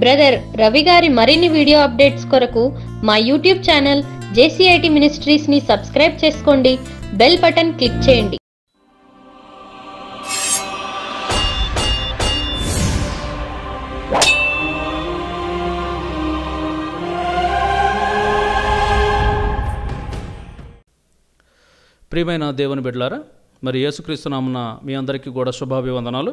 brother Ravi గారి మరిన్ని video updates కొరకు మా యూట్యూబ్ ఛానల్ జేసీఐటి మినిస్ట్రీస్ ని సబ్స్క్రైబ్ చేసుకోండి బెల్ బటన్ క్లిక్ చేయండి ప్రియమైన దేవుని బిడ్డలారా మరి యేసుక్రీస్తునామున మీ అందరికీ కూడా శుభాభివందనాలు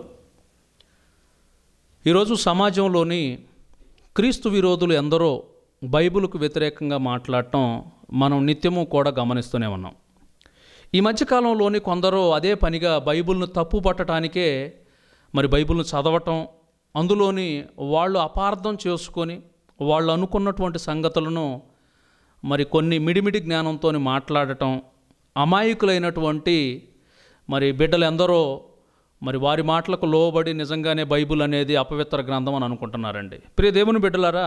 ఈరోజు సమాజంలోని క్రీస్తు విరోధులు ఎందరో బైబిల్కు వ్యతిరేకంగా మాట్లాడటం మనం నిత్యము కూడా గమనిస్తూనే ఉన్నాం ఈ మధ్యకాలంలోని కొందరు అదే పనిగా బైబిల్ను తప్పు పట్టడానికే మరి బైబిల్ను చదవటం అందులోని వాళ్ళు అపార్థం చేసుకొని వాళ్ళు అనుకున్నటువంటి సంగతులను మరి కొన్ని మిడిమిడి జ్ఞానంతో మాట్లాడటం అమాయకులైనటువంటి మరి బిడ్డలు ఎందరో మరి వారి మాటలకు లోబడి నిజంగానే బైబిల్ అనేది అపవిత్ర గ్రంథం అని అనుకుంటున్నారండి ప్రియ దేవుని బిడ్డలారా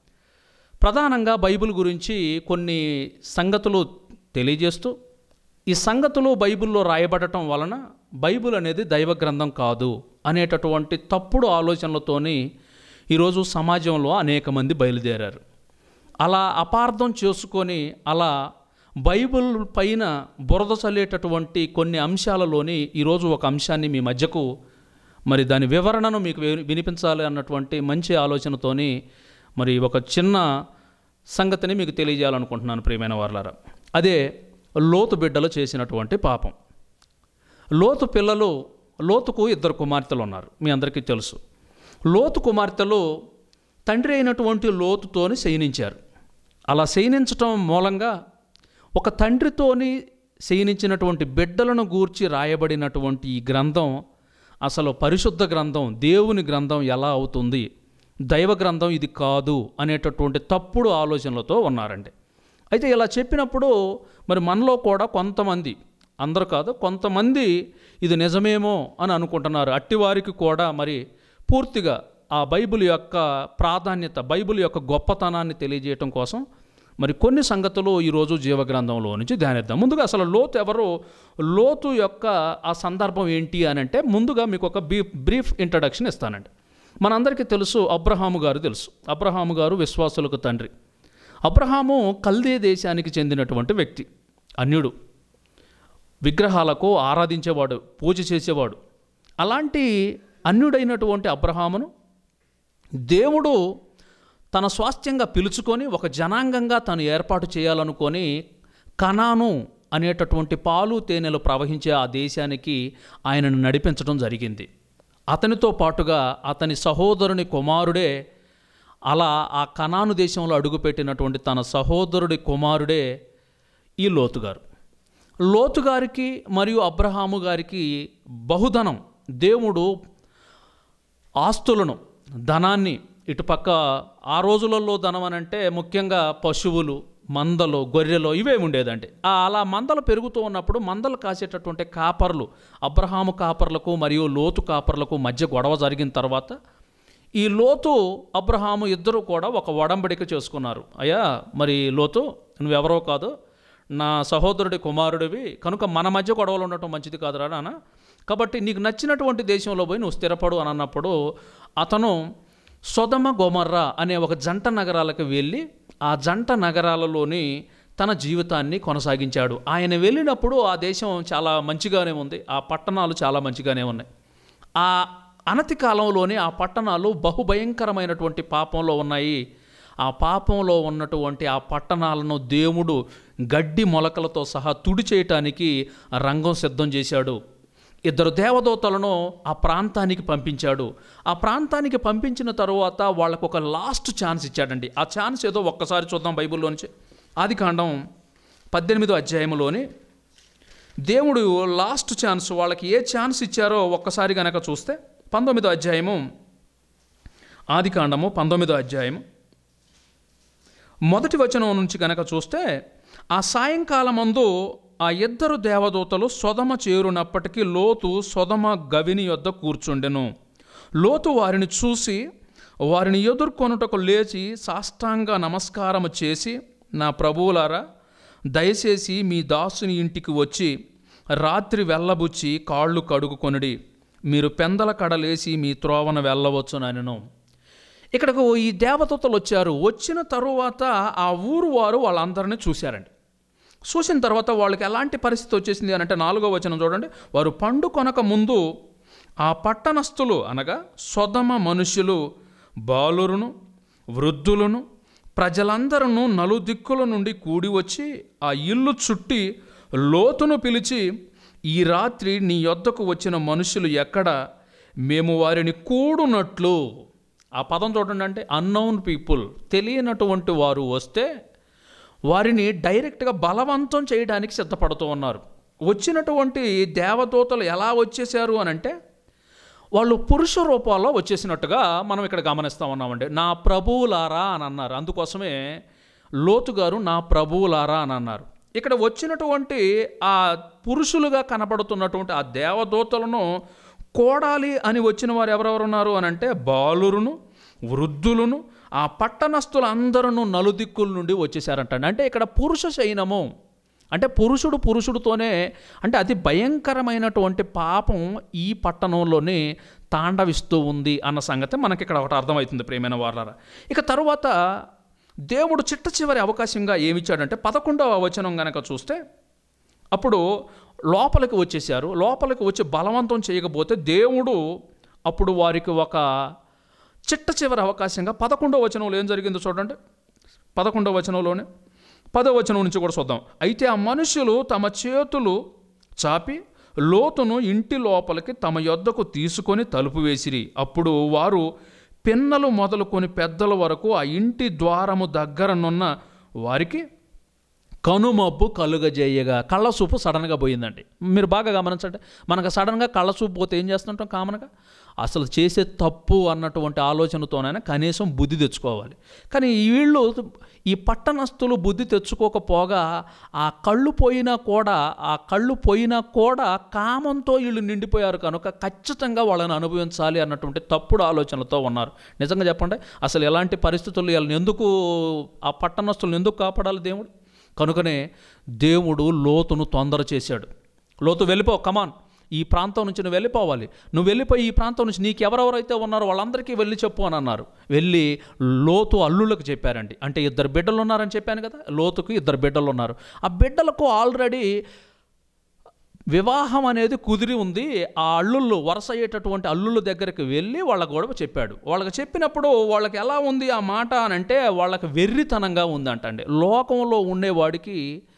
ప్రధానంగా బైబిల్ గురించి కొన్ని సంగతులు తెలియజేస్తూ ఈ సంగతులు బైబిల్లో రాయబడటం వలన బైబిల్ అనేది దైవ గ్రంథం కాదు అనేటటువంటి తప్పుడు ఆలోచనలతోని ఈరోజు సమాజంలో అనేక మంది బయలుదేరారు అలా అపార్థం చేసుకొని అలా బైబిల్ పైన బురద చల్లేటటువంటి కొన్ని అంశాలలోని ఈరోజు ఒక అంశాన్ని మీ మధ్యకు మరి దాని వివరణను మీకు వి- వినిపించాలి అన్నటువంటి మంచి ఆలోచనతోని మరి ఒక చిన్న సంగతిని మీకు తెలియజేయాలనుకుంటున్నాను ప్రియమైన వార్లారా అదే లోతు బిడ్డలు చేసినటువంటి పాపం లోతు పిల్లలు లోతుకు ఇద్దరు కుమార్తెలు ఉన్నారు మీ అందరికీ తెలుసు లోతు కుమార్తెలు తండ్రి అయినటువంటి లోతుతోని శయనించారు అలా శయనించటం మూలంగా ఒక తండ్రితోని శయనించినటువంటి బిడ్డలను గూర్చి రాయబడినటువంటి ఈ గ్రంథం అసలు పరిశుద్ధ గ్రంథం దేవుని గ్రంథం ఎలా అవుతుంది దైవ గ్రంథం ఇది కాదు అనేటటువంటి తప్పుడు ఆలోచనలతో ఉన్నారండి అయితే ఇలా చెప్పినప్పుడు మరి మనలో కూడా కొంతమంది అందరూ కాదు కొంతమంది ఇది నిజమేమో అని అనుకుంటున్నారు అట్టివారికి కూడా మరి పూర్తిగా ఆ బైబిల్ యొక్క ప్రాధాన్యత బైబిల్ యొక్క గొప్పతనాన్ని తెలియజేయటం కోసం మరి కొన్ని సంగతులు ఈరోజు జీవగ్రంథంలో నుంచి ధ్యానిద్దాం ముందుగా అసలు లోతు ఎవరు లోతు యొక్క ఆ సందర్భం ఏంటి అని అంటే ముందుగా మీకు ఒక బీ బ్రీఫ్ ఇంట్రడక్షన్ ఇస్తానండి మనందరికీ తెలుసు అబ్రహాము గారు తెలుసు అబ్రహాము గారు విశ్వాసులకు తండ్రి అబ్రహాము కల్దే దేశానికి చెందినటువంటి వ్యక్తి అన్యుడు విగ్రహాలకు ఆరాధించేవాడు పూజ చేసేవాడు అలాంటి అన్యుడైనటువంటి అబ్రహామును దేవుడు తన స్వాస్థ్యంగా పిలుచుకొని ఒక జనాంగంగా తను ఏర్పాటు చేయాలనుకొని కనాను అనేటటువంటి పాలు తేనెలు ప్రవహించే ఆ దేశానికి ఆయనను నడిపించడం జరిగింది అతనితో పాటుగా అతని సహోదరుని కుమారుడే అలా ఆ కనాను దేశంలో అడుగుపెట్టినటువంటి తన సహోదరుడి కుమారుడే ఈ లోతుగారు లోతు గారికి మరియు అబ్రహాము గారికి బహుధనం దేవుడు ఆస్తులను ధనాన్ని ఇటుపక్క ఆ రోజులలో ధనం అని అంటే ముఖ్యంగా పశువులు మందలు గొర్రెలు ఇవే ఉండేదండి ఆ అలా మందలు పెరుగుతూ ఉన్నప్పుడు మందలు కాసేటటువంటి కాపర్లు అబ్రహాము కాపర్లకు మరియు లోతు కాపర్లకు మధ్య గొడవ జరిగిన తర్వాత ఈ లోతు అబ్రహాము ఇద్దరు కూడా ఒక ఒడంబడిక చేసుకున్నారు అయ్యా మరి లోతు నువ్వెవరో కాదు నా సహోదరుడి కుమారుడివి కనుక మన మధ్య గొడవలు ఉండటం మంచిది కాదురా నాన్న కాబట్టి నీకు నచ్చినటువంటి దేశంలో పోయి నువ్వు స్థిరపడు అని అన్నప్పుడు అతను సొదమ గోమర్రా అనే ఒక జంట నగరాలకు వెళ్ళి ఆ జంట నగరాలలోని తన జీవితాన్ని కొనసాగించాడు ఆయన వెళ్ళినప్పుడు ఆ దేశం చాలా మంచిగానే ఉంది ఆ పట్టణాలు చాలా మంచిగానే ఉన్నాయి ఆ అనతి కాలంలోనే ఆ పట్టణాలు బహుభయంకరమైనటువంటి పాపంలో ఉన్నాయి ఆ పాపంలో ఉన్నటువంటి ఆ పట్టణాలను దేవుడు గడ్డి మొలకలతో సహా తుడి చేయటానికి రంగం సిద్ధం చేశాడు ఇద్దరు దేవదూతలను ఆ ప్రాంతానికి పంపించాడు ఆ ప్రాంతానికి పంపించిన తరువాత వాళ్ళకు ఒక లాస్ట్ ఛాన్స్ ఇచ్చాడండి ఆ ఛాన్స్ ఏదో ఒక్కసారి చూద్దాం బైబిల్లోంచి ఆది కాండం పద్దెనిమిదో అధ్యాయంలోని దేవుడు లాస్ట్ ఛాన్స్ వాళ్ళకి ఏ ఛాన్స్ ఇచ్చారో ఒక్కసారి గనక చూస్తే పంతొమ్మిదో అధ్యాయము ఆది కాండము పంతొమ్మిదో అధ్యాయము మొదటి వచనం నుంచి గనక చూస్తే ఆ సాయంకాలమందు ఆ ఇద్దరు దేవదూతలు సొదమ చేరునప్పటికీ లోతు సొదమ గవిని యొద్ద కూర్చుండెను లోతు వారిని చూసి వారిని ఎదుర్కొనుటకు లేచి సాష్టాంగ నమస్కారము చేసి నా ప్రభువులారా దయచేసి మీ దాసుని ఇంటికి వచ్చి రాత్రి వెళ్ళబుచ్చి కాళ్ళు కడుగుకొనుడి మీరు పెందల కడలేసి మీ త్రోవన వెళ్ళవచ్చునను ఇక్కడకు ఈ దేవదూతలు వచ్చారు వచ్చిన తరువాత ఆ ఊరు వారు వాళ్ళందరినీ చూశారండి చూసిన తర్వాత వాళ్ళకి ఎలాంటి పరిస్థితి వచ్చేసింది అని అంటే నాలుగో వచనం చూడండి వారు పండు కొనక ముందు ఆ పట్టణస్థులు అనగా సొదమ మనుషులు బాలురును వృద్ధులను ప్రజలందరూ నలుదిక్కుల నుండి కూడి వచ్చి ఆ ఇల్లు చుట్టి లోతును పిలిచి ఈ రాత్రి నీ యొద్దకు వచ్చిన మనుషులు ఎక్కడ మేము వారిని కూడునట్లు ఆ పదం చూడండి అంటే అన్నౌన్ పీపుల్ తెలియనటువంటి వారు వస్తే వారిని డైరెక్ట్గా బలవంతం చేయడానికి సిద్ధపడుతూ ఉన్నారు వచ్చినటువంటి దేవదూతలు ఎలా వచ్చేసారు అని అంటే వాళ్ళు పురుష రూపాల్లో వచ్చేసినట్టుగా మనం ఇక్కడ గమనిస్తూ ఉన్నామండి నా ప్రభువులారా అని అన్నారు అందుకోసమే లోతు గారు నా ప్రభువులారా అని అన్నారు ఇక్కడ వచ్చినటువంటి ఆ పురుషులుగా కనబడుతున్నటువంటి ఆ దేవదూతలను కోడాలి అని వచ్చిన వారు ఎవరెవరు ఉన్నారు అని అంటే బాలురును వృద్ధులను ఆ పట్టణస్థులందరూ నలుదిక్కుల నుండి వచ్చేసారంట అంటే ఇక్కడ పురుష సైనము అంటే పురుషుడు పురుషుడితోనే అంటే అతి భయంకరమైనటువంటి పాపం ఈ పట్టణంలోనే తాండవిస్తూ ఉంది అన్న సంగతి మనకి ఇక్కడ ఒకటి అర్థమవుతుంది ప్రేమైన వార్లరా ఇక తరువాత దేవుడు చిట్ట చివరి అవకాశంగా ఏమిచ్చాడంటే పదకొండవ వచనం గనక చూస్తే అప్పుడు లోపలికి వచ్చేసారు లోపలికి వచ్చి బలవంతం చేయకపోతే దేవుడు అప్పుడు వారికి ఒక చిట్ట చివరి అవకాశంగా పదకొండవ వచనంలో ఏం జరిగిందో చూడండి పదకొండవ వచనంలోనే పదవ వచనం నుంచి కూడా చూద్దాం అయితే ఆ మనుషులు తమ చేతులు చాపి లోతును ఇంటి లోపలికి తమ యొద్దకు తీసుకొని తలుపు వేసిరి అప్పుడు వారు పిన్నలు మొదలుకొని పెద్దల వరకు ఆ ఇంటి ద్వారము దగ్గరనున్న వారికి కనుమబ్బు కలుగజేయగా కళ్ళసూపు సడన్గా పోయిందండి మీరు బాగా గమనించండి మనకు సడన్గా కళ్ళసూపు పోతే ఏం చేస్తుంటాం కామన్గా అసలు చేసే తప్పు అన్నటువంటి ఆలోచనతోనైనా కనీసం బుద్ధి తెచ్చుకోవాలి కానీ వీళ్ళు ఈ పట్టణస్తులు బుద్ధి తెచ్చుకోకపోగా ఆ కళ్ళు పోయినా కూడా ఆ కళ్ళు పోయినా కూడా కామంతో వీళ్ళు నిండిపోయారు కనుక ఖచ్చితంగా వాళ్ళని అనుభవించాలి అన్నటువంటి తప్పుడు ఆలోచనలతో ఉన్నారు నిజంగా చెప్పండి అసలు ఎలాంటి పరిస్థితుల్లో వీళ్ళని ఎందుకు ఆ పట్టణస్తులను ఎందుకు కాపాడాలి దేవుడు కనుకనే దేవుడు లోతును తొందర చేశాడు లోతు వెళ్ళిపో కమాన్ ఈ ప్రాంతం నుంచి నువ్వు వెళ్ళిపోవాలి నువ్వు వెళ్ళిపోయి ఈ ప్రాంతం నుంచి నీకు ఎవరెవరైతే ఉన్నారో వాళ్ళందరికీ వెళ్ళి చెప్పు అని అన్నారు వెళ్ళి లోతు అల్లులకు చెప్పారండి అంటే ఇద్దరు బిడ్డలు ఉన్నారని చెప్పాను కదా లోతుకు ఇద్దరు బిడ్డలు ఉన్నారు ఆ బిడ్డలకు ఆల్రెడీ వివాహం అనేది కుదిరి ఉంది ఆ అల్లుళ్ళు వరుస అయ్యేటటువంటి అల్లుళ్ళ దగ్గరికి వెళ్ళి వాళ్ళ గొడవ చెప్పాడు వాళ్ళకి చెప్పినప్పుడు వాళ్ళకి ఎలా ఉంది ఆ మాట అని అంటే వాళ్ళకి వెర్రితనంగా ఉందంటండి లోకంలో ఉండేవాడికి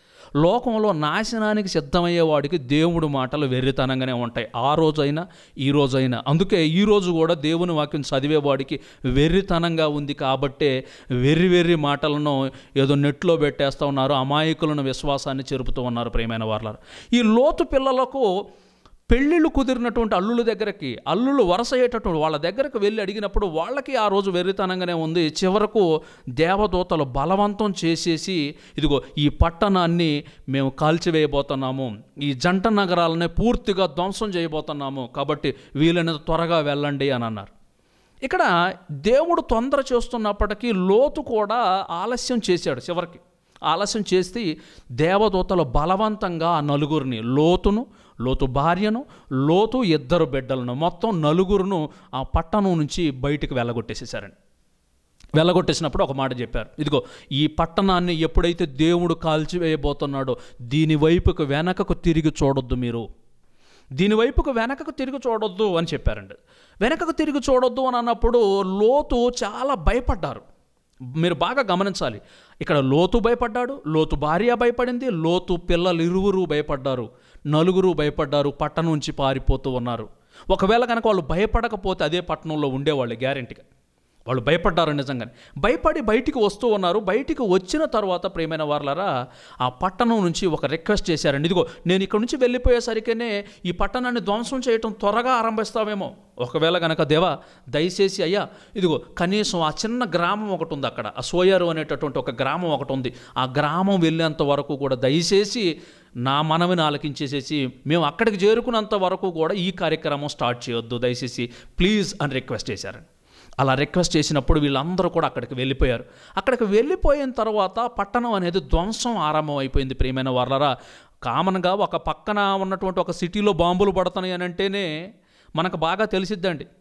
లోకంలో నాశనానికి సిద్ధమయ్యేవాడికి దేవుడు మాటలు వెర్రితనంగానే ఉంటాయి ఆ రోజైనా ఈ రోజైనా అందుకే ఈ రోజు కూడా దేవుని వాక్యం చదివేవాడికి వెర్రితనంగా ఉంది కాబట్టే వెర్రి వెర్రి మాటలను ఏదో నెట్లో పెట్టేస్తూ ఉన్నారు అమాయకులను విశ్వాసాన్ని చెరుపుతూ ఉన్నారు ప్రేమైన వాళ్ళ ఈ లోతు పిల్లలకు పెళ్ళిళ్ళు కుదిరినటువంటి అల్లుల దగ్గరికి అల్లులు వరుస అయ్యేటటువంటి వాళ్ళ దగ్గరకు వెళ్ళి అడిగినప్పుడు వాళ్ళకి ఆ రోజు వెర్రితనంగానే ఉంది చివరకు దేవదూతలు బలవంతం చేసేసి ఇదిగో ఈ పట్టణాన్ని మేము కాల్చివేయబోతున్నాము ఈ జంట నగరాలని పూర్తిగా ధ్వంసం చేయబోతున్నాము కాబట్టి వీలైనంత త్వరగా వెళ్ళండి అని అన్నారు ఇక్కడ దేవుడు తొందర చేస్తున్నప్పటికీ లోతు కూడా ఆలస్యం చేశాడు చివరికి ఆలస్యం చేసి దేవదూతలు బలవంతంగా ఆ నలుగురిని లోతును లోతు భార్యను లోతు ఇద్దరు బిడ్డలను మొత్తం నలుగురును ఆ పట్టణం నుంచి బయటికి వెళ్ళగొట్టేసేసారండి వెళ్ళగొట్టేసినప్పుడు ఒక మాట చెప్పారు ఇదిగో ఈ పట్టణాన్ని ఎప్పుడైతే దేవుడు కాల్చివేయబోతున్నాడో దీని వైపుకు వెనకకు తిరిగి చూడొద్దు మీరు దీని వైపుకు వెనకకు తిరిగి చూడొద్దు అని చెప్పారండి వెనకకు తిరిగి చూడొద్దు అని అన్నప్పుడు లోతు చాలా భయపడ్డారు మీరు బాగా గమనించాలి ఇక్కడ లోతు భయపడ్డాడు లోతు భార్య భయపడింది లోతు పిల్లలు ఇరువురు భయపడ్డారు నలుగురు భయపడ్డారు పట్టణం నుంచి పారిపోతూ ఉన్నారు ఒకవేళ కనుక వాళ్ళు భయపడకపోతే అదే పట్టణంలో ఉండేవాళ్ళు గ్యారెంటీగా వాళ్ళు భయపడ్డారు నిజంగానే భయపడి బయటికి వస్తూ ఉన్నారు బయటికి వచ్చిన తర్వాత ప్రేమైన వాళ్ళరా ఆ పట్టణం నుంచి ఒక రిక్వెస్ట్ చేశారండి ఇదిగో నేను ఇక్కడ నుంచి వెళ్ళిపోయేసరికనే ఈ పట్టణాన్ని ధ్వంసం చేయటం త్వరగా ఆరంభిస్తావేమో ఒకవేళ కనుక దేవా దయచేసి అయ్యా ఇదిగో కనీసం ఆ చిన్న గ్రామం ఒకటి ఉంది అక్కడ ఆ సోయారు అనేటటువంటి ఒక గ్రామం ఒకటి ఉంది ఆ గ్రామం వెళ్ళేంత వరకు కూడా దయచేసి నా మనవిని ఆలకించేసేసి మేము అక్కడికి చేరుకున్నంత వరకు కూడా ఈ కార్యక్రమం స్టార్ట్ చేయొద్దు దయచేసి ప్లీజ్ అని రిక్వెస్ట్ చేశారండి అలా రిక్వెస్ట్ చేసినప్పుడు వీళ్ళందరూ కూడా అక్కడికి వెళ్ళిపోయారు అక్కడికి వెళ్ళిపోయిన తర్వాత పట్టణం అనేది ధ్వంసం ఆరంభం అయిపోయింది ప్రియమైన వాళ్ళరా కామన్గా ఒక పక్కన ఉన్నటువంటి ఒక సిటీలో బాంబులు పడుతున్నాయి అని అంటేనే మనకు బాగా తెలిసిద్దండి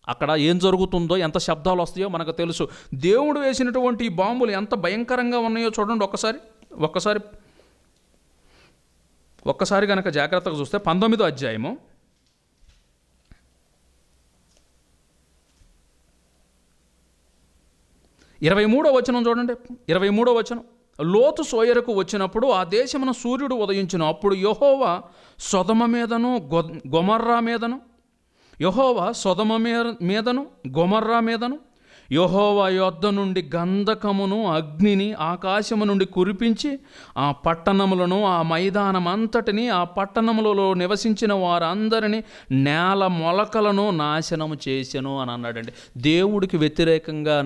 అక్కడ ఏం జరుగుతుందో ఎంత శబ్దాలు వస్తాయో మనకు తెలుసు దేవుడు వేసినటువంటి ఈ బాంబులు ఎంత భయంకరంగా ఉన్నాయో చూడండి ఒక్కసారి ఒక్కసారి ఒక్కసారి కనుక జాగ్రత్తగా చూస్తే పంతొమ్మిదో అధ్యాయము ఇరవై మూడో వచనం చూడండి ఇరవై మూడో వచనం లోతు సోయరకు వచ్చినప్పుడు ఆ దేశమున సూర్యుడు ఉదయించిన అప్పుడు యహోవా సొదమ మీదను గొ గొమర్రా మీదను యహోవా సొదమ మీద మీదను గొమర్రా మీదను యహోవా యొద్ద నుండి గంధకమును అగ్నిని ఆకాశము నుండి కురిపించి ఆ పట్టణములను ఆ మైదానం అంతటిని ఆ పట్టణములలో నివసించిన వారందరినీ నేల మొలకలను నాశనము చేసెను అని అన్నాడండి దేవుడికి వ్యతిరేకంగా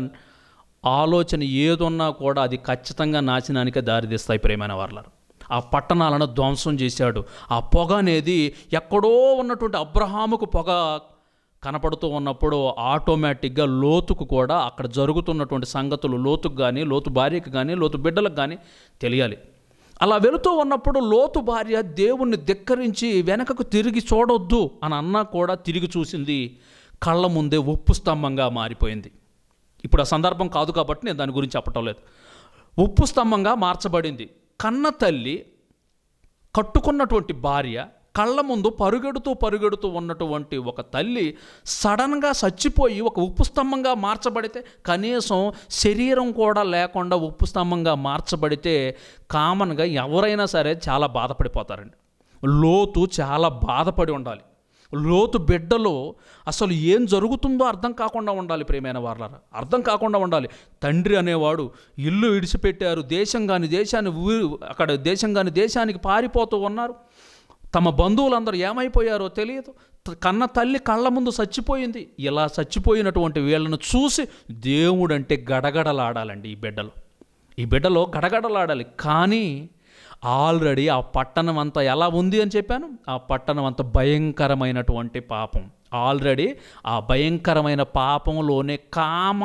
ఆలోచన ఏదున్నా కూడా అది ఖచ్చితంగా నాశనానికే దారితీస్తాయి ప్రేమైన వాళ్ళరు ఆ పట్టణాలను ధ్వంసం చేశాడు ఆ పొగ అనేది ఎక్కడో ఉన్నటువంటి అబ్రహాముకు పొగ కనపడుతూ ఉన్నప్పుడు ఆటోమేటిక్గా లోతుకు కూడా అక్కడ జరుగుతున్నటువంటి సంగతులు లోతుకు కానీ లోతు భార్యకు కానీ లోతు బిడ్డలకు కానీ తెలియాలి అలా వెళుతూ ఉన్నప్పుడు లోతు భార్య దేవుణ్ణి ధిక్కరించి వెనకకు తిరిగి చూడొద్దు అని అన్నా కూడా తిరిగి చూసింది కళ్ళ ముందే ఉప్పు స్తంభంగా మారిపోయింది ఇప్పుడు ఆ సందర్భం కాదు కాబట్టి నేను దాని గురించి చెప్పటం లేదు ఉప్పు స్తంభంగా మార్చబడింది కన్న తల్లి కట్టుకున్నటువంటి భార్య కళ్ళ ముందు పరుగెడుతూ పరుగెడుతూ ఉన్నటువంటి ఒక తల్లి సడన్గా చచ్చిపోయి ఒక ఉప్పు స్తంభంగా మార్చబడితే కనీసం శరీరం కూడా లేకుండా ఉప్పు స్తంభంగా మార్చబడితే కామన్గా ఎవరైనా సరే చాలా బాధపడిపోతారండి లోతు చాలా బాధపడి ఉండాలి లోతు బిడ్డలో అసలు ఏం జరుగుతుందో అర్థం కాకుండా ఉండాలి ప్రేమైన వాళ్ళ అర్థం కాకుండా ఉండాలి తండ్రి అనేవాడు ఇల్లు విడిచిపెట్టారు దేశం కాని దేశాన్ని ఊరి అక్కడ దేశం కాని దేశానికి పారిపోతూ ఉన్నారు తమ బంధువులందరూ ఏమైపోయారో తెలియదు త- కన్న తల్లి కళ్ళ ముందు చచ్చిపోయింది ఇలా చచ్చిపోయినటువంటి వీళ్ళను చూసి దేవుడంటే గడగడలాడాలండి ఈ బిడ్డలో ఈ బిడ్డలో గడగడలాడాలి కానీ ఆల్రెడీ ఆ పట్టణం అంతా ఎలా ఉంది అని చెప్పాను ఆ పట్టణం అంత భయంకరమైనటువంటి పాపం ఆల్రెడీ ఆ భయంకరమైన పాపంలోనే కామ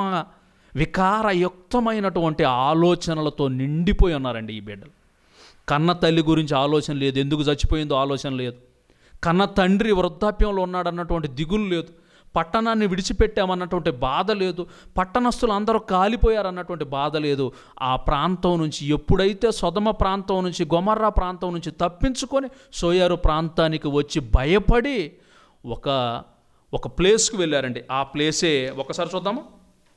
వికారయుక్తమైనటువంటి ఆలోచనలతో నిండిపోయి ఉన్నారండి ఈ బిడ్డలు కన్న తల్లి గురించి ఆలోచన లేదు ఎందుకు చచ్చిపోయిందో ఆలోచన లేదు కన్న తండ్రి వృద్ధాప్యంలో ఉన్నాడన్నటువంటి దిగులు లేదు పట్టణాన్ని విడిచిపెట్టామన్నటువంటి బాధ లేదు పట్టణస్తులు అందరూ కాలిపోయారన్నటువంటి బాధ లేదు ఆ ప్రాంతం నుంచి ఎప్పుడైతే సొదమ ప్రాంతం నుంచి గొమర్రా ప్రాంతం నుంచి తప్పించుకొని సోయారు ప్రాంతానికి వచ్చి భయపడి ఒక ఒక ప్లేస్కి వెళ్ళారండి ఆ ప్లేసే ఒకసారి చూద్దామా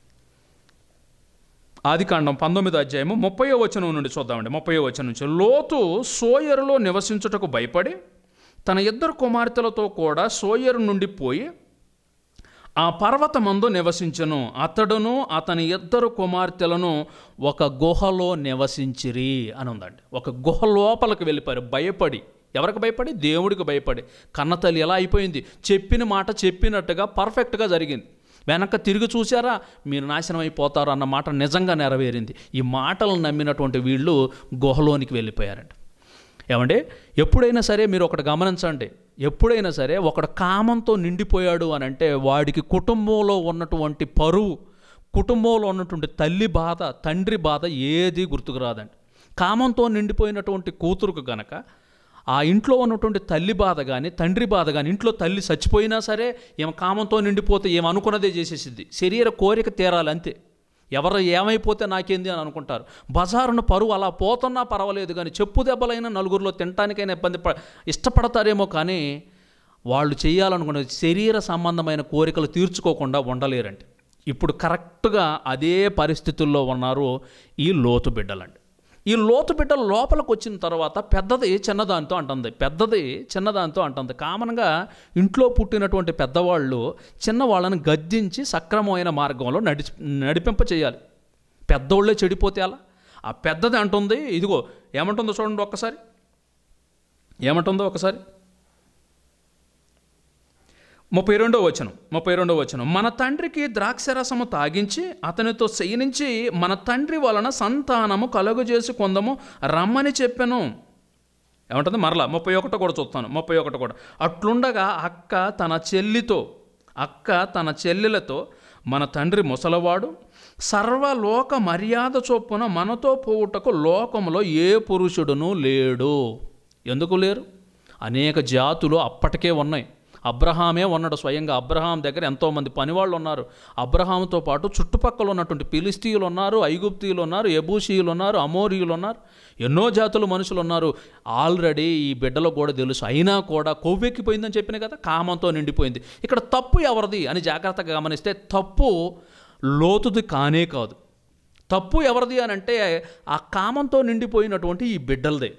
ఆదికాండం పంతొమ్మిదో అధ్యాయము ముప్పయో వచనం నుండి చూద్దామండి ముప్పయో వచనం నుంచి లోతు సోయరులో నివసించుటకు భయపడి తన ఇద్దరు కుమార్తెలతో కూడా సోయరు నుండి పోయి ఆ పర్వతమందు నివసించను అతడును అతని ఇద్దరు కుమార్తెలను ఒక గుహలో నివసించిరి అని ఉందండి ఒక గుహ లోపలికి వెళ్ళిపోయారు భయపడి ఎవరికి భయపడి దేవుడికి భయపడి కన్నతల్లి ఎలా అయిపోయింది చెప్పిన మాట చెప్పినట్టుగా పర్ఫెక్ట్గా జరిగింది వెనక తిరిగి చూసారా మీరు నాశనం అయిపోతారు అన్న మాట నిజంగా నెరవేరింది ఈ మాటలను నమ్మినటువంటి వీళ్ళు గుహలోనికి వెళ్ళిపోయారంట ఏమంటే ఎప్పుడైనా సరే మీరు ఒకటి గమనించండి ఎప్పుడైనా సరే ఒకడు కామంతో నిండిపోయాడు అని అంటే వాడికి కుటుంబంలో ఉన్నటువంటి పరువు కుటుంబంలో ఉన్నటువంటి తల్లి బాధ తండ్రి బాధ ఏది గుర్తుకు రాదండి కామంతో నిండిపోయినటువంటి కూతురుకు గనక ఆ ఇంట్లో ఉన్నటువంటి తల్లి బాధ కానీ తండ్రి బాధ కానీ ఇంట్లో తల్లి చచ్చిపోయినా సరే ఏం కామంతో నిండిపోతే ఏం అనుకున్నదే చేసేసిద్ది శరీర కోరిక తీరాలి అంతే ఎవరు ఏమైపోతే నాకేంది అని అనుకుంటారు బజారును పరువు అలా పోతున్నా పర్వాలేదు కానీ చెప్పు దెబ్బలైనా నలుగురిలో తినటానికైనా ఇబ్బంది ప ఇష్టపడతారేమో కానీ వాళ్ళు చేయాలనుకున్న శరీర సంబంధమైన కోరికలు తీర్చుకోకుండా ఉండలేరండి ఇప్పుడు కరెక్ట్గా అదే పరిస్థితుల్లో ఉన్నారు ఈ లోతు బిడ్డలండి ఈ లోతు బిడ్డలు లోపలికి వచ్చిన తర్వాత పెద్దది చిన్నదానితో అంటుంది పెద్దది చిన్నదానితో అంటుంది కామన్గా ఇంట్లో పుట్టినటువంటి పెద్దవాళ్ళు చిన్నవాళ్ళని గద్దించి సక్రమమైన మార్గంలో నడి నడిపింప చేయాలి పెద్దోళ్ళే చెడిపోతే అలా ఆ పెద్దది అంటుంది ఇదిగో ఏమంటుందో చూడండి ఒక్కసారి ఏమంటుందో ఒకసారి ముప్పై రెండో వచనం ముప్పై రెండో వచనం మన తండ్రికి ద్రాక్షరసము తాగించి అతనితో శయనించి మన తండ్రి వలన సంతానము కలుగజేసి కొందము రమ్మని చెప్పాను ఏమంటుంది మరలా ముప్పై ఒకటో కూడా చూస్తాను ముప్పై ఒకటి కూడా అట్లుండగా అక్క తన చెల్లితో అక్క తన చెల్లెలతో మన తండ్రి ముసలవాడు సర్వలోక మర్యాద చొప్పున మనతో పోవుటకు లోకములో ఏ పురుషుడును లేడు ఎందుకు లేరు అనేక జాతులు అప్పటికే ఉన్నాయి అబ్రహామే ఉన్నాడు స్వయంగా అబ్రహాం దగ్గర ఎంతోమంది పనివాళ్ళు ఉన్నారు అబ్రహాంతో పాటు చుట్టుపక్కల ఉన్నటువంటి పిలిస్తీయులు ఉన్నారు ఐగుప్తీయులు ఉన్నారు ఎబూషీయులు ఉన్నారు అమోరియులు ఉన్నారు ఎన్నో జాతుల మనుషులు ఉన్నారు ఆల్రెడీ ఈ బిడ్డలో కూడా తెలుసు అయినా కూడా కొవ్వెక్కిపోయిందని చెప్పిన కదా కామంతో నిండిపోయింది ఇక్కడ తప్పు ఎవరిది అని జాగ్రత్తగా గమనిస్తే తప్పు లోతుది కానే కాదు తప్పు ఎవరిది అని అంటే ఆ కామంతో నిండిపోయినటువంటి ఈ బిడ్డలదే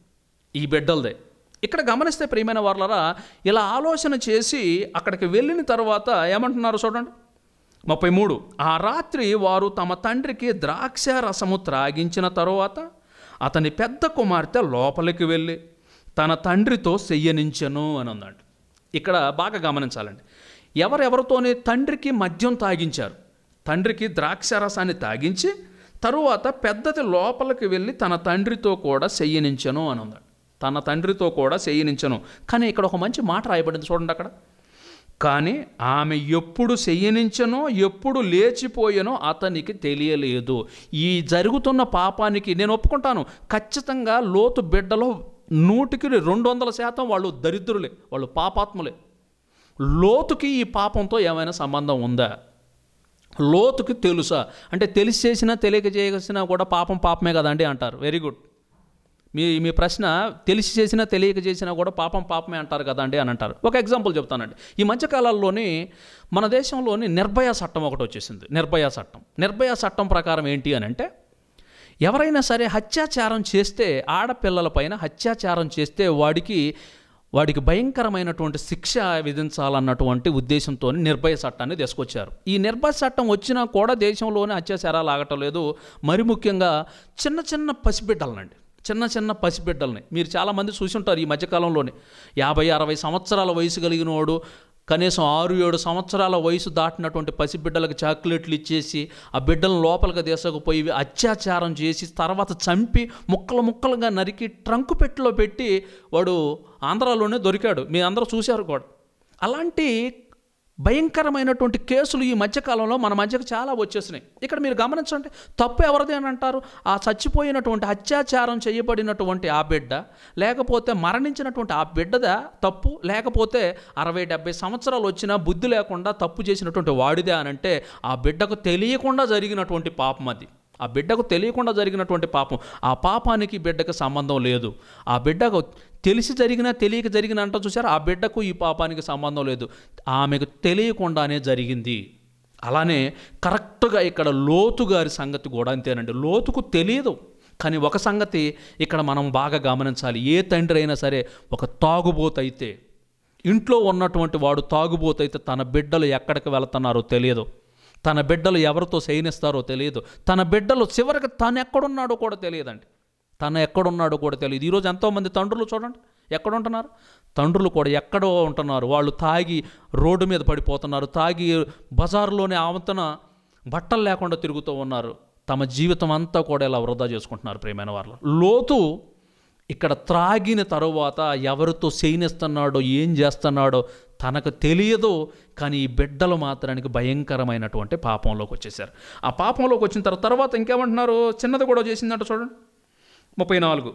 ఈ బిడ్డలదే ఇక్కడ గమనిస్తే ప్రియమైన వాళ్ళరా ఇలా ఆలోచన చేసి అక్కడికి వెళ్ళిన తర్వాత ఏమంటున్నారు చూడండి ముప్పై మూడు ఆ రాత్రి వారు తమ తండ్రికి ద్రాక్ష రసము త్రాగించిన తరువాత అతని పెద్ద కుమార్తె లోపలికి వెళ్ళి తన తండ్రితో చెయ్యనించెను అని ఉందండి ఇక్కడ బాగా గమనించాలండి ఎవరెవరితోని తండ్రికి మద్యం తాగించారు తండ్రికి ద్రాక్ష రసాన్ని తాగించి తరువాత పెద్దది లోపలికి వెళ్ళి తన తండ్రితో కూడా చెయ్యనించెను అని ఉందండి తన తండ్రితో కూడా చెయ్యనించను కానీ ఇక్కడ ఒక మంచి మాట రాయబడింది చూడండి అక్కడ కానీ ఆమె ఎప్పుడు చెయ్యనించనో ఎప్పుడు లేచిపోయానో అతనికి తెలియలేదు ఈ జరుగుతున్న పాపానికి నేను ఒప్పుకుంటాను ఖచ్చితంగా లోతు బిడ్డలో నూటికి రెండు వందల శాతం వాళ్ళు దరిద్రులే వాళ్ళు పాపాత్ములే లోతుకి ఈ పాపంతో ఏమైనా సంబంధం ఉందా లోతుకి తెలుసా అంటే తెలిసి చేసినా తెలియక చేసినా కూడా పాపం పాపమే కదండి అంటారు వెరీ గుడ్ మీ మీ ప్రశ్న తెలిసి చేసినా తెలియక చేసినా కూడా పాపం పాపమే అంటారు కదండి అని అంటారు ఒక ఎగ్జాంపుల్ చెప్తానండి ఈ మధ్యకాలాల్లోని మన దేశంలోని నిర్భయ చట్టం ఒకటి వచ్చేసింది నిర్భయ చట్టం నిర్భయ చట్టం ప్రకారం ఏంటి అని అంటే ఎవరైనా సరే హత్యాచారం చేస్తే ఆడపిల్లలపైన హత్యాచారం చేస్తే వాడికి వాడికి భయంకరమైనటువంటి శిక్ష విధించాలన్నటువంటి ఉద్దేశంతో నిర్భయ చట్టాన్ని తీసుకొచ్చారు ఈ నిర్భయ చట్టం వచ్చినా కూడా దేశంలోనే అత్యాచారాలు ఆగటం లేదు మరి ముఖ్యంగా చిన్న చిన్న పసిబిడ్డలనండి చిన్న చిన్న పసిబిడ్డల్ని మీరు చాలామంది చూసి ఉంటారు ఈ మధ్యకాలంలోనే యాభై అరవై సంవత్సరాల వయసు కలిగిన వాడు కనీసం ఆరు ఏడు సంవత్సరాల వయసు దాటినటువంటి పసిబిడ్డలకు చాక్లెట్లు ఇచ్చేసి ఆ బిడ్డలను లోపలికి తీసుకుపోయి అత్యాచారం చేసి తర్వాత చంపి ముక్కలు ముక్కలుగా నరికి ట్రంకు పెట్టెలో పెట్టి వాడు ఆంధ్రాలోనే దొరికాడు మీ అందరూ చూశారు కూడా అలాంటి భయంకరమైనటువంటి కేసులు ఈ మధ్యకాలంలో మన మధ్యకు చాలా వచ్చేసినాయి ఇక్కడ మీరు గమనించండి తప్పు ఎవరిది అని అంటారు ఆ చచ్చిపోయినటువంటి అత్యాచారం చేయబడినటువంటి ఆ బిడ్డ లేకపోతే మరణించినటువంటి ఆ బిడ్డదా తప్పు లేకపోతే అరవై డెబ్బై సంవత్సరాలు వచ్చినా బుద్ధి లేకుండా తప్పు చేసినటువంటి వాడిదే అని అంటే ఆ బిడ్డకు తెలియకుండా జరిగినటువంటి పాపం అది ఆ బిడ్డకు తెలియకుండా జరిగినటువంటి పాపం ఆ పాపానికి బిడ్డకు సంబంధం లేదు ఆ బిడ్డకు తెలిసి జరిగినా తెలియక జరిగిన అంట చూసారు ఆ బిడ్డకు ఈ పాపానికి సంబంధం లేదు ఆమెకు తెలియకుండానే జరిగింది అలానే కరెక్ట్గా ఇక్కడ లోతు గారి సంగతి కూడా అంతేనండి లోతుకు తెలియదు కానీ ఒక సంగతి ఇక్కడ మనం బాగా గమనించాలి ఏ తండ్రి అయినా సరే ఒక తాగుబోతైతే ఇంట్లో ఉన్నటువంటి వాడు తాగుబోతైతే తన బిడ్డలు ఎక్కడికి వెళుతున్నారో తెలియదు తన బిడ్డలు ఎవరితో శయనిస్తారో తెలియదు తన బిడ్డలు చివరికి తను ఎక్కడున్నాడో కూడా తెలియదండి తను ఎక్కడున్నాడో కూడా తెలియదు ఈరోజు ఎంతోమంది తండ్రులు చూడండి ఎక్కడ ఉంటున్నారు తండ్రులు కూడా ఎక్కడో ఉంటున్నారు వాళ్ళు తాగి రోడ్డు మీద పడిపోతున్నారు తాగి బజారులోనే ఆవంతన బట్టలు లేకుండా తిరుగుతూ ఉన్నారు తమ జీవితం అంతా కూడా ఇలా వృధా చేసుకుంటున్నారు ప్రేమైన వాళ్ళు లోతు ఇక్కడ త్రాగిన తరువాత ఎవరితో శయనిస్తున్నాడో ఏం చేస్తున్నాడో తనకు తెలియదు కానీ ఈ బిడ్డలు మాత్రానికి భయంకరమైనటువంటి పాపంలోకి వచ్చేసారు ఆ పాపంలోకి వచ్చిన తర్వాత తర్వాత ఇంకేమంటున్నారు చిన్నది కూడా చేసిందంట చూడండి ముప్పై నాలుగు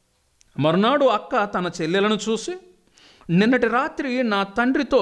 మరునాడు అక్క తన చెల్లెలను చూసి నిన్నటి రాత్రి నా తండ్రితో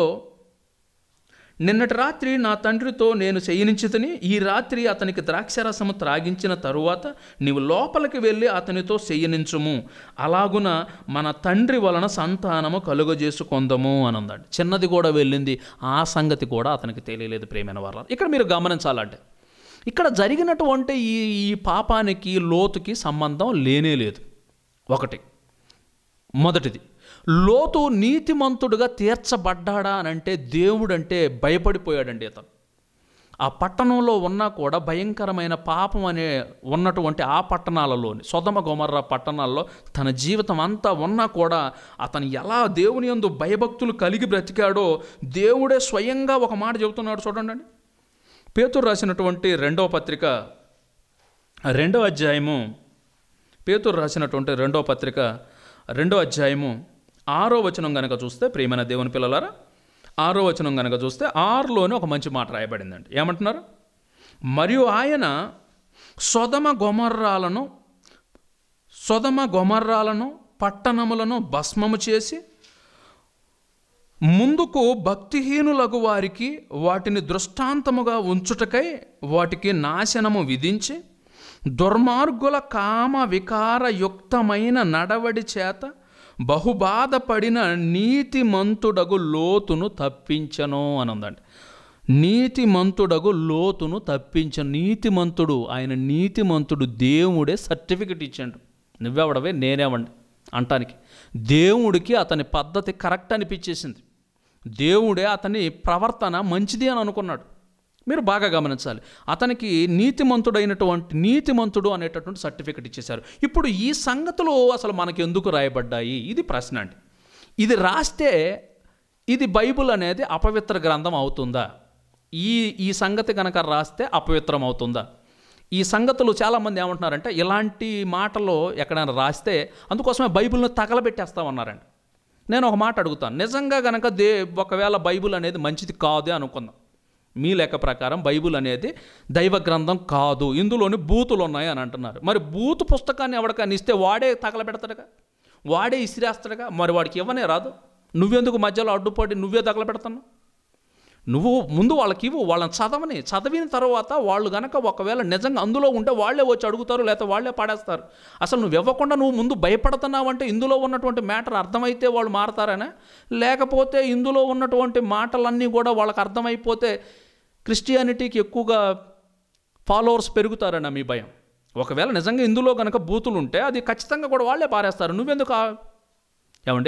నిన్నటి రాత్రి నా తండ్రితో నేను శయనించితని ఈ రాత్రి అతనికి ద్రాక్షరసము త్రాగించిన తరువాత నీవు లోపలికి వెళ్ళి అతనితో శయనించుము అలాగున మన తండ్రి వలన సంతానము కలుగజేసుకొందము అని ఉందండి చిన్నది కూడా వెళ్ళింది ఆ సంగతి కూడా అతనికి తెలియలేదు ప్రేమైన వాళ్ళ ఇక్కడ మీరు గమనించాలంటే ఇక్కడ జరిగినటువంటి ఈ ఈ పాపానికి లోతుకి సంబంధం లేనే లేదు ఒకటి మొదటిది లోతు నీతిమంతుడుగా తీర్చబడ్డాడా అని అంటే దేవుడంటే భయపడిపోయాడండి అతను ఆ పట్టణంలో ఉన్నా కూడా భయంకరమైన పాపం అనే ఉన్నటువంటి ఆ పట్టణాలలోని సొదమ గొమర్ర పట్టణాల్లో తన జీవితం అంతా ఉన్నా కూడా అతను ఎలా దేవుని యందు భయభక్తులు కలిగి బ్రతికాడో దేవుడే స్వయంగా ఒక మాట చెబుతున్నాడు చూడండి పేతురు రాసినటువంటి రెండవ పత్రిక రెండో అధ్యాయము పేతురు రాసినటువంటి రెండో పత్రిక రెండో అధ్యాయము ఆరో వచనం గనక చూస్తే ప్రియమైన దేవుని పిల్లలారా ఆరో వచనం గనక చూస్తే ఆరులోనే ఒక మంచి మాట రాయబడిందండి ఏమంటున్నారు మరియు ఆయన సొదమ గొమర్రాలను సొదమ గొమర్రాలను పట్టణములను భస్మము చేసి ముందుకు భక్తిహీనులగు వారికి వాటిని దృష్టాంతముగా ఉంచుటకై వాటికి నాశనము విధించి దుర్మార్గుల కామ వికారయుక్తమైన నడవడి చేత బహుబాధపడిన నీతిమంతుడగు లోతును తప్పించను అని ఉందండి నీతిమంతుడగు లోతును తప్పించను నీతిమంతుడు ఆయన నీతిమంతుడు దేవుడే సర్టిఫికెట్ ఇచ్చాడు నువ్వెవడవే నేనేవండి అంటానికి దేవుడికి అతని పద్ధతి కరెక్ట్ అనిపించేసింది దేవుడే అతని ప్రవర్తన మంచిది అని అనుకున్నాడు మీరు బాగా గమనించాలి అతనికి నీతిమంతుడైనటువంటి నీతిమంతుడు అనేటటువంటి సర్టిఫికెట్ ఇచ్చేశారు ఇప్పుడు ఈ సంగతులు అసలు మనకి ఎందుకు రాయబడ్డాయి ఇది ప్రశ్న అండి ఇది రాస్తే ఇది బైబిల్ అనేది అపవిత్ర గ్రంథం అవుతుందా ఈ ఈ సంగతి కనుక రాస్తే అపవిత్రం అవుతుందా ఈ సంగతులు చాలామంది ఏమంటున్నారంటే ఇలాంటి మాటలు ఎక్కడైనా రాస్తే అందుకోసమే బైబిల్ను తగలబెట్టేస్తామన్నారండి నేను ఒక మాట అడుగుతాను నిజంగా కనుక దే ఒకవేళ బైబిల్ అనేది మంచిది కాదే అనుకుందాం మీ లెక్క ప్రకారం బైబిల్ అనేది దైవ గ్రంథం కాదు ఇందులోని బూతులు ఉన్నాయి అని అంటున్నారు మరి బూతు పుస్తకాన్ని ఎవరికైనా ఇస్తే వాడే తగలబెడతాడుగా వాడే ఇసిరేస్తాడుగా మరి వాడికి ఇవ్వనే రాదు నువ్వెందుకు మధ్యలో అడ్డుపడి నువ్వే తగలబెడతాను నువ్వు ముందు వాళ్ళకి ఇవ్వు వాళ్ళని చదవని చదివిన తర్వాత వాళ్ళు గనక ఒకవేళ నిజంగా అందులో ఉంటే వాళ్ళే వచ్చి అడుగుతారు లేకపోతే వాళ్ళే పాడేస్తారు అసలు నువ్వు ఇవ్వకుండా నువ్వు ముందు భయపడుతున్నావు అంటే ఇందులో ఉన్నటువంటి మ్యాటర్ అర్థమైతే వాళ్ళు మారతారనే లేకపోతే ఇందులో ఉన్నటువంటి మాటలన్నీ కూడా వాళ్ళకి అర్థమైపోతే క్రిస్టియానిటీకి ఎక్కువగా ఫాలోవర్స్ పెరుగుతారన్న మీ భయం ఒకవేళ నిజంగా ఇందులో కనుక బూతులు ఉంటే అది ఖచ్చితంగా కూడా వాళ్ళే పారేస్తారు నువ్వెందుకు ఆ- ఏమండి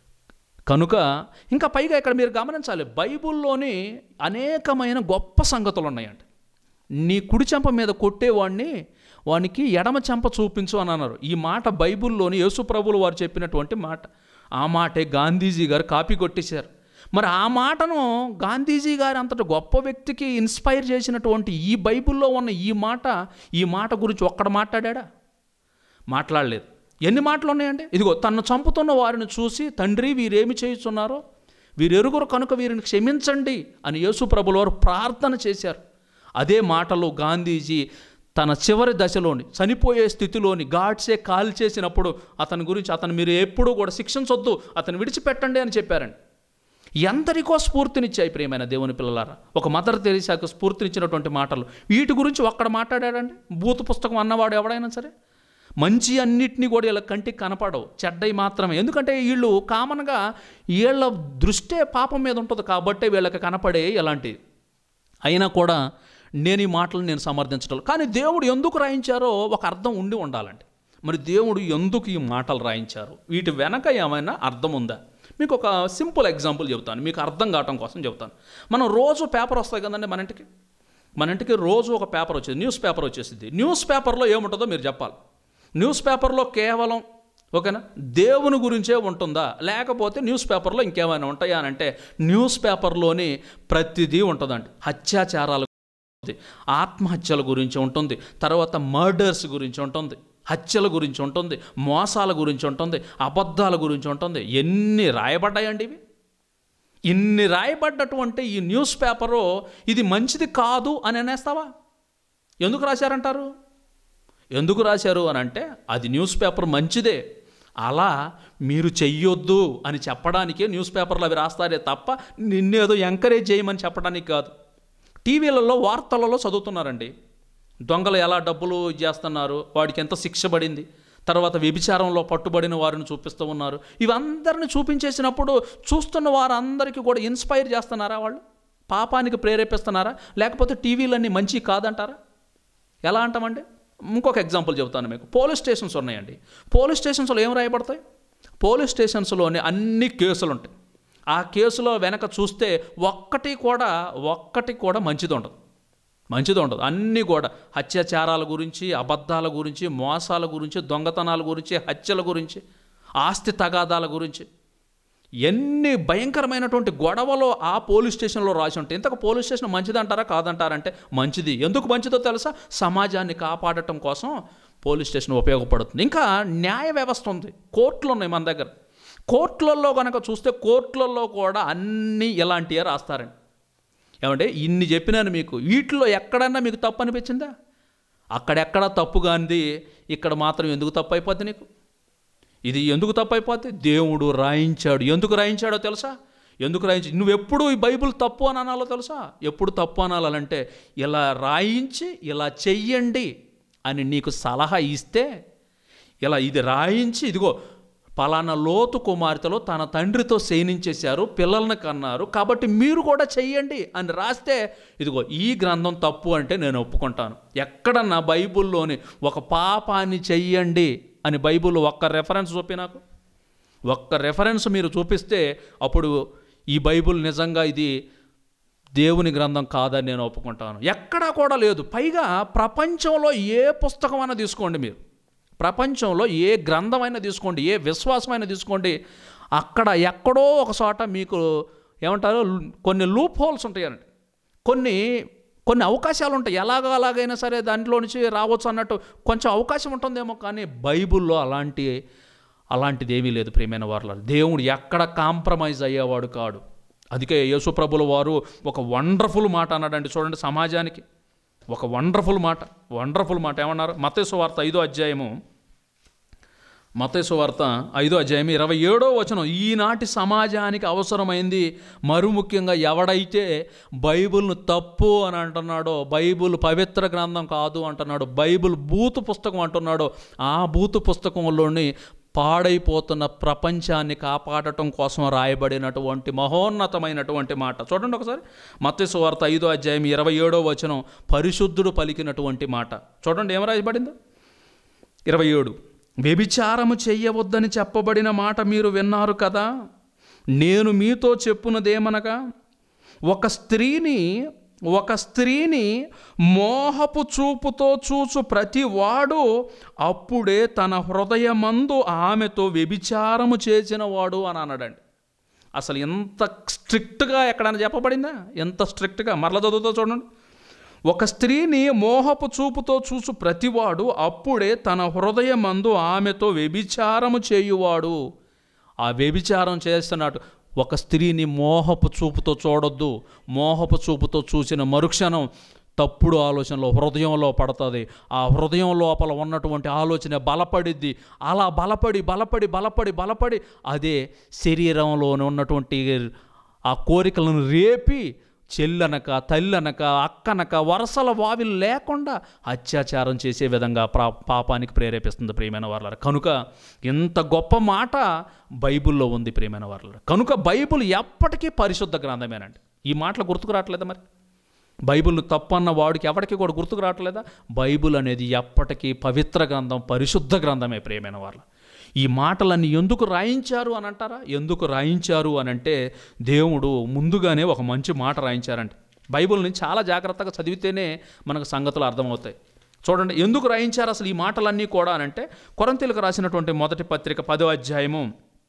కనుక ఇంకా పైగా ఇక్కడ మీరు గమనించాలి బైబిల్లోని అనేకమైన గొప్ప సంగతులు ఉన్నాయండి నీ కుడి చెంప మీద కొట్టేవాడిని వానికి ఎడమ చెంప చూపించు అని అన్నారు ఈ మాట బైబిల్లోని యేసు ప్రభులు వారు చెప్పినటువంటి మాట ఆ మాటే గాంధీజీ గారు కాపీ కొట్టేశారు మరి ఆ మాటను గాంధీజీ గారు అంతటి గొప్ప వ్యక్తికి ఇన్స్పైర్ చేసినటువంటి ఈ బైబిల్లో ఉన్న ఈ మాట ఈ మాట గురించి ఒక్కడ మాట్లాడా మాట్లాడలేదు ఎన్ని మాటలు ఉన్నాయండి ఇదిగో తన్ను చంపుతున్న వారిని చూసి తండ్రి వీరేమి చేయుచున్నారో వీరెరుగురు కనుక వీరిని క్షమించండి అని యేసు ప్రభుల వారు ప్రార్థన చేశారు అదే మాటలు గాంధీజీ తన చివరి దశలోని చనిపోయే స్థితిలోని గాడ్సే కాల్ చేసినప్పుడు అతని గురించి అతను మీరు ఎప్పుడూ కూడా శిక్షించొద్దు అతను విడిచిపెట్టండి అని చెప్పారండి ఎందరికో స్ఫూర్తినిచ్చాయి ప్రియమైన దేవుని పిల్లలారా ఒక మదర్ తెరీసాకు స్ఫూర్తినిచ్చినటువంటి మాటలు వీటి గురించి ఒక్కడ మాట్లాడాడండి భూత పుస్తకం అన్నవాడు ఎవడైనా సరే మంచి అన్నిటినీ కూడా వీళ్ళ కంటికి కనపడవు చెడ్డవి మాత్రమే ఎందుకంటే వీళ్ళు కామన్గా వీళ్ళ దృష్టే పాపం మీద ఉంటుంది కాబట్టే వీళ్ళకి కనపడే ఎలాంటివి అయినా కూడా నేను ఈ మాటలు నేను సమర్థించడం కానీ దేవుడు ఎందుకు రాయించారో ఒక అర్థం ఉండి ఉండాలండి మరి దేవుడు ఎందుకు ఈ మాటలు రాయించారు వీటి వెనక ఏమైనా అర్థం ఉందా మీకు ఒక సింపుల్ ఎగ్జాంపుల్ చెబుతాను మీకు అర్థం కావటం కోసం చెబుతాను మనం రోజు పేపర్ వస్తాయి కదండి మన ఇంటికి మన ఇంటికి రోజు ఒక పేపర్ వచ్చేది న్యూస్ పేపర్ వచ్చేసింది న్యూస్ పేపర్లో ఏముంటుందో మీరు చెప్పాలి న్యూస్ పేపర్లో కేవలం ఓకేనా దేవుని గురించే ఉంటుందా లేకపోతే న్యూస్ పేపర్లో ఇంకేమైనా ఉంటాయా అని అంటే న్యూస్ పేపర్లోని ప్రతిదీ ఉంటుందండి అత్యాచారాలు ఉంటుంది ఆత్మహత్యల గురించి ఉంటుంది తర్వాత మర్డర్స్ గురించి ఉంటుంది హత్యల గురించి ఉంటుంది మోసాల గురించి ఉంటుంది అబద్ధాల గురించి ఉంటుంది ఎన్ని రాయబడ్డాయండి ఇవి ఇన్ని రాయబడ్డటువంటి ఈ న్యూస్ పేపరు ఇది మంచిది కాదు అని అనేస్తావా ఎందుకు రాశారంటారు ఎందుకు రాశారు అని అంటే అది న్యూస్ పేపర్ మంచిదే అలా మీరు చెయ్యొద్దు అని చెప్పడానికే న్యూస్ పేపర్లు అవి రాస్తారే తప్ప నిన్నేదో ఎంకరేజ్ చేయమని చెప్పడానికి కాదు టీవీలలో వార్తలలో చదువుతున్నారండి దొంగలు ఎలా డబ్బులు చేస్తున్నారు వాడికి ఎంత శిక్ష పడింది తర్వాత వ్యభిచారంలో పట్టుబడిన వారిని చూపిస్తూ ఉన్నారు ఇవందరిని చూపించేసినప్పుడు చూస్తున్న వారందరికీ కూడా ఇన్స్పైర్ చేస్తున్నారా వాళ్ళు పాపానికి ప్రేరేపిస్తున్నారా లేకపోతే టీవీలన్నీ మంచి కాదంటారా ఎలా అంటామండి ఇంకొక ఎగ్జాంపుల్ చెబుతాను మీకు పోలీస్ స్టేషన్స్ ఉన్నాయండి పోలీస్ స్టేషన్స్లో ఏం రాయబడతాయి పోలీస్ స్టేషన్స్లోని అన్ని కేసులు ఉంటాయి ఆ కేసులో వెనక చూస్తే ఒక్కటి కూడా ఒక్కటి కూడా మంచిది ఉండదు మంచిది ఉండదు అన్నీ కూడా హత్యాచారాల గురించి అబద్ధాల గురించి మోసాల గురించి దొంగతనాల గురించి హత్యల గురించి ఆస్తి తగాదాల గురించి ఎన్ని భయంకరమైనటువంటి గొడవలో ఆ పోలీస్ స్టేషన్లో రాసి ఉంటాయి ఇంతకు పోలీస్ స్టేషన్ మంచిదంటారా కాదంటారంటే మంచిది ఎందుకు మంచిదో తెలుసా సమాజాన్ని కాపాడటం కోసం పోలీస్ స్టేషన్ ఉపయోగపడుతుంది ఇంకా న్యాయ వ్యవస్థ ఉంది కోర్టులు ఉన్నాయి మన దగ్గర కోర్టులలో కనుక చూస్తే కోర్టులలో కూడా అన్నీ ఇలాంటివే రాస్తారండి ఏమంటే ఇన్ని చెప్పినాను మీకు వీటిలో ఎక్కడన్నా మీకు తప్పు అనిపించిందా అక్కడెక్కడ తప్పు కానిది ఇక్కడ మాత్రం ఎందుకు తప్పు అయిపోద్ది నీకు ఇది ఎందుకు తప్పు అయిపోద్ది దేవుడు రాయించాడు ఎందుకు రాయించాడో తెలుసా ఎందుకు రాయించి నువ్వెప్పుడు ఈ బైబిల్ తప్పు అని అనాలో తెలుసా ఎప్పుడు తప్పు అనాలంటే ఇలా రాయించి ఇలా చెయ్యండి అని నీకు సలహా ఇస్తే ఇలా ఇది రాయించి ఇదిగో పలానా లోతు కుమార్తెలో తన తండ్రితో శయనించేశారు పిల్లల్ని కన్నారు కాబట్టి మీరు కూడా చెయ్యండి అని రాస్తే ఇదిగో ఈ గ్రంథం తప్పు అంటే నేను ఒప్పుకుంటాను ఎక్కడన్నా బైబిల్లోని ఒక పాపాన్ని చెయ్యండి అని బైబిల్లో ఒక్క రెఫరెన్స్ చూపి నాకు ఒక్క రెఫరెన్స్ మీరు చూపిస్తే అప్పుడు ఈ బైబిల్ నిజంగా ఇది దేవుని గ్రంథం కాదని నేను ఒప్పుకుంటాను ఎక్కడా కూడా లేదు పైగా ప్రపంచంలో ఏ పుస్తకమైనా తీసుకోండి మీరు ప్రపంచంలో ఏ గ్రంథమైనా తీసుకోండి ఏ విశ్వాసమైనా తీసుకోండి అక్కడ ఎక్కడో ఒక చోట మీకు ఏమంటారు కొన్ని లూప్ హోల్స్ ఉంటాయండి కొన్ని కొన్ని అవకాశాలు ఉంటాయి ఎలాగో అలాగైనా సరే దాంట్లో నుంచి రావచ్చు అన్నట్టు కొంచెం అవకాశం ఉంటుందేమో కానీ బైబిల్లో అలాంటి అలాంటిది ఏమీ లేదు ప్రియమైన వారిలో దేవుడు ఎక్కడ కాంప్రమైజ్ అయ్యేవాడు కాడు అందుకే యేసుప్రభుల వారు ఒక వండర్ఫుల్ మాట అన్నాడండి చూడండి సమాజానికి ఒక వండర్ఫుల్ మాట వండర్ఫుల్ మాట ఏమన్నారు మతేసు వార్త ఐదో అధ్యాయము మతేసు వార్త ఐదో అధ్యాయం ఇరవై ఏడో వచనం ఈనాటి సమాజానికి అవసరమైంది మరు ముఖ్యంగా ఎవడైతే బైబిల్ను తప్పు అని అంటున్నాడో బైబిల్ పవిత్ర గ్రంథం కాదు అంటున్నాడు బైబిల్ బూతు పుస్తకం అంటున్నాడో ఆ బూతు పుస్తకంలోని పాడైపోతున్న ప్రపంచాన్ని కాపాడటం కోసం రాయబడినటువంటి మహోన్నతమైనటువంటి మాట చూడండి ఒకసారి మత్స్సు వార్త ఐదో అధ్యాయం ఇరవై ఏడో వచనం పరిశుద్ధుడు పలికినటువంటి మాట చూడండి ఏం రాయబడిందో ఇరవై ఏడు వ్యభిచారము చెయ్యవద్దని చెప్పబడిన మాట మీరు విన్నారు కదా నేను మీతో చెప్పున్నదేమనగా ఒక స్త్రీని ఒక స్త్రీని మోహపు చూపుతో చూచు ప్రతి వాడు అప్పుడే తన హృదయమందు ఆమెతో వ్యభిచారము చేసిన వాడు అని అన్నాడండి అసలు ఎంత స్ట్రిక్ట్గా ఎక్కడైనా చెప్పబడిందా ఎంత స్ట్రిక్ట్గా మరల చదువుతో చూడండి ఒక స్త్రీని మోహపు చూపుతో చూసు ప్రతివాడు అప్పుడే తన హృదయమందు ఆమెతో వ్యభిచారము చేయువాడు ఆ వ్యభిచారం చేస్తున్నట్టు ఒక స్త్రీని మోహపు చూపుతో చూడొద్దు మోహపు చూపుతో చూసిన మరుక్షణం తప్పుడు ఆలోచనలో హృదయంలో పడుతుంది ఆ హృదయం లోపల ఉన్నటువంటి ఆలోచన బలపడిద్ది అలా బలపడి బలపడి బలపడి బలపడి అదే శరీరంలో ఉన్నటువంటి ఆ కోరికలను రేపి చెల్లనక తల్లనక అక్కనక వరసల వావిలు లేకుండా అత్యాచారం చేసే విధంగా ప్రా పాపానికి ప్రేరేపిస్తుంది ప్రియమైన వాళ్ళ కనుక ఇంత గొప్ప మాట బైబిల్లో ఉంది ప్రియమైన వాళ్ళ కనుక బైబిల్ ఎప్పటికీ పరిశుద్ధ గ్రంథమేనండి ఈ మాటలు గుర్తుకు రావట్లేదా మరి బైబిల్ తప్పన్న వాడికి ఎవరికి కూడా గుర్తుకు రావట్లేదా బైబిల్ అనేది ఎప్పటికీ పవిత్ర గ్రంథం పరిశుద్ధ గ్రంథమే ప్రియమైన వాళ్ళ ఈ మాటలన్నీ ఎందుకు రాయించారు అని అంటారా ఎందుకు రాయించారు అని అంటే దేవుడు ముందుగానే ఒక మంచి మాట రాయించారంట బైబిల్ని చాలా జాగ్రత్తగా చదివితేనే మనకు సంగతులు అర్థమవుతాయి చూడండి ఎందుకు రాయించారు అసలు ఈ మాటలన్నీ కూడా అని అంటే కొరంతీలకు రాసినటువంటి మొదటి పత్రిక పదో అధ్యాయము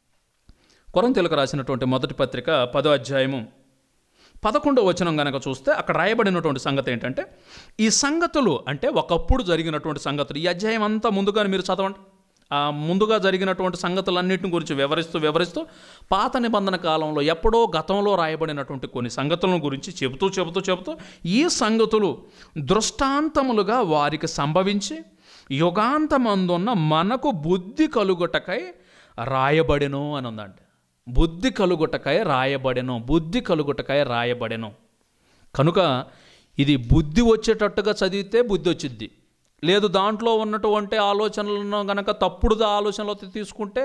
కొరంతీలకు రాసినటువంటి మొదటి పత్రిక పదో అధ్యాయము పదకొండవ వచనం గనక చూస్తే అక్కడ రాయబడినటువంటి సంగతి ఏంటంటే ఈ సంగతులు అంటే ఒకప్పుడు జరిగినటువంటి సంగతులు ఈ అధ్యాయం అంతా ముందుగానే మీరు చదవండి ఆ ముందుగా జరిగినటువంటి సంగతులన్నింటిని గురించి వివరిస్తూ వివరిస్తూ పాత నిబంధన కాలంలో ఎప్పుడో గతంలో రాయబడినటువంటి కొన్ని సంగతులను గురించి చెబుతూ చెబుతూ చెబుతూ ఈ సంగతులు దృష్టాంతములుగా వారికి సంభవించి యుగాంతమందున్న మనకు బుద్ధి కలుగుటకై రాయబడెను అని ఉందండి బుద్ధి కలుగుటకై రాయబడెను బుద్ధి కలుగుటకై రాయబడెను కనుక ఇది బుద్ధి వచ్చేటట్టుగా చదివితే బుద్ధి వచ్చింది లేదు దాంట్లో ఉన్నటువంటి ఆలోచనలను గనక తప్పుడు ఆలోచనలు తీసుకుంటే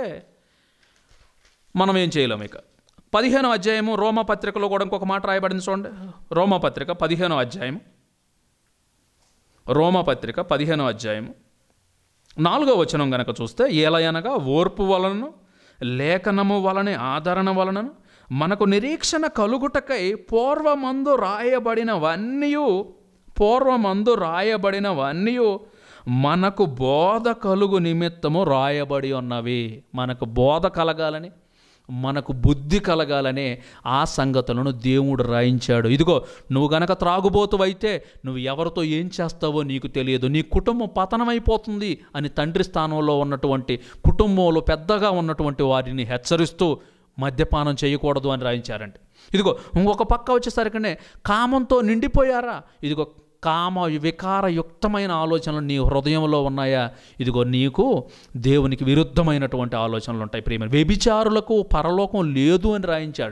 మనం ఏం చేయలేం ఇక పదిహేనో అధ్యాయము రోమా పత్రికలో కూడా ఇంకొక మాట రాయబడింది చూడండి రోమా పత్రిక పదిహేనో అధ్యాయం రోమా పత్రిక పదిహేనో అధ్యాయం నాలుగో వచనం గనక చూస్తే ఏలయనగా ఓర్పు వలనను లేఖనము వలనే ఆదరణ వలనను మనకు నిరీక్షణ కలుగుటకై పూర్వమందు రాయబడినవన్నీ పూర్వమందు రాయబడినవన్నీ మనకు బోధ కలుగు నిమిత్తము రాయబడి ఉన్నవి మనకు బోధ కలగాలని మనకు బుద్ధి కలగాలనే ఆ సంగతులను దేవుడు రాయించాడు ఇదిగో నువ్వు గనక త్రాగుబోతువైతే నువ్వు ఎవరితో ఏం చేస్తావో నీకు తెలియదు నీ కుటుంబం పతనమైపోతుంది అని తండ్రి స్థానంలో ఉన్నటువంటి కుటుంబంలో పెద్దగా ఉన్నటువంటి వారిని హెచ్చరిస్తూ మద్యపానం చేయకూడదు అని రాయించారంటే ఇదిగో ఇంకొక పక్క వచ్చేసరికనే కామంతో నిండిపోయారా ఇదిగో కామ వికారయుక్తమైన ఆలోచనలు నీ హృదయంలో ఉన్నాయా ఇదిగో నీకు దేవునికి విరుద్ధమైనటువంటి ఆలోచనలు ఉంటాయి ప్రేమ వ్యభిచారులకు పరలోకం లేదు అని రాయించాడండి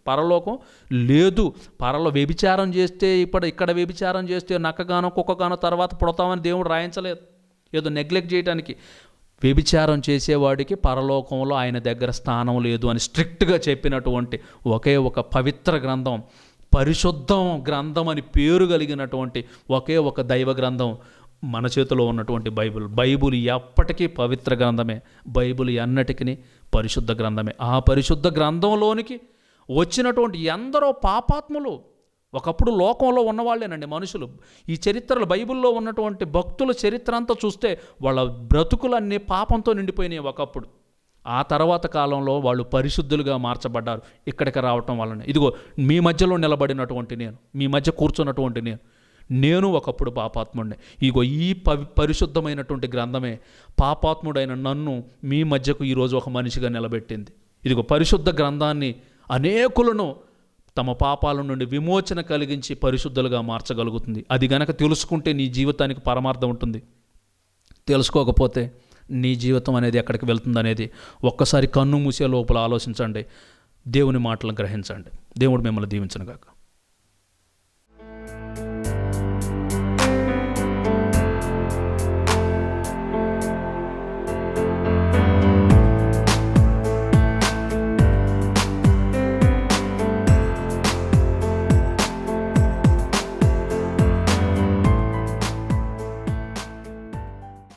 పరలోకం లేదు పరలో వ్యభిచారం చేస్తే ఇప్పుడు ఇక్కడ వ్యభిచారం చేస్తే నక్కగానో కుక్కగానో తర్వాత పుడతామని దేవుడు రాయించలేదు ఏదో నెగ్లెక్ట్ చేయడానికి వ్యభిచారం చేసేవాడికి పరలోకంలో ఆయన దగ్గర స్థానం లేదు అని స్ట్రిక్ట్గా చెప్పినటువంటి ఒకే ఒక పవిత్ర గ్రంథం పరిశుద్ధం గ్రంథం అని పేరు కలిగినటువంటి ఒకే ఒక దైవ గ్రంథం మన చేతిలో ఉన్నటువంటి బైబిల్ బైబిల్ ఎప్పటికీ పవిత్ర గ్రంథమే బైబిల్ ఎన్నటికీ పరిశుద్ధ గ్రంథమే ఆ పరిశుద్ధ గ్రంథంలోనికి వచ్చినటువంటి ఎందరో పాపాత్ములు ఒకప్పుడు లోకంలో ఉన్నవాళ్ళేనండి మనుషులు ఈ చరిత్రలు బైబిల్లో ఉన్నటువంటి భక్తుల చరిత్ర అంతా చూస్తే వాళ్ళ బ్రతుకులన్నీ పాపంతో నిండిపోయినాయి ఒకప్పుడు ఆ తర్వాత కాలంలో వాళ్ళు పరిశుద్ధులుగా మార్చబడ్డారు ఇక్కడికి రావటం వలన ఇదిగో మీ మధ్యలో నిలబడినటువంటి నేను మీ మధ్య కూర్చున్నటువంటి నేను నేను ఒకప్పుడు పాపాత్ముడిని ఇగో ఈ పవి పరిశుద్ధమైనటువంటి గ్రంథమే పాపాత్ముడైన నన్ను మీ మధ్యకు ఈరోజు ఒక మనిషిగా నిలబెట్టింది ఇదిగో పరిశుద్ధ గ్రంథాన్ని అనేకులను తమ పాపాల నుండి విమోచన కలిగించి పరిశుద్ధులుగా మార్చగలుగుతుంది అది గనక తెలుసుకుంటే నీ జీవితానికి పరమార్థం ఉంటుంది తెలుసుకోకపోతే నీ జీవితం అనేది ఎక్కడికి వెళ్తుంది అనేది ఒక్కసారి కన్ను మూసే లోపల ఆలోచించండి దేవుని మాటలను గ్రహించండి దేవుడు మిమ్మల్ని దీవించను గాక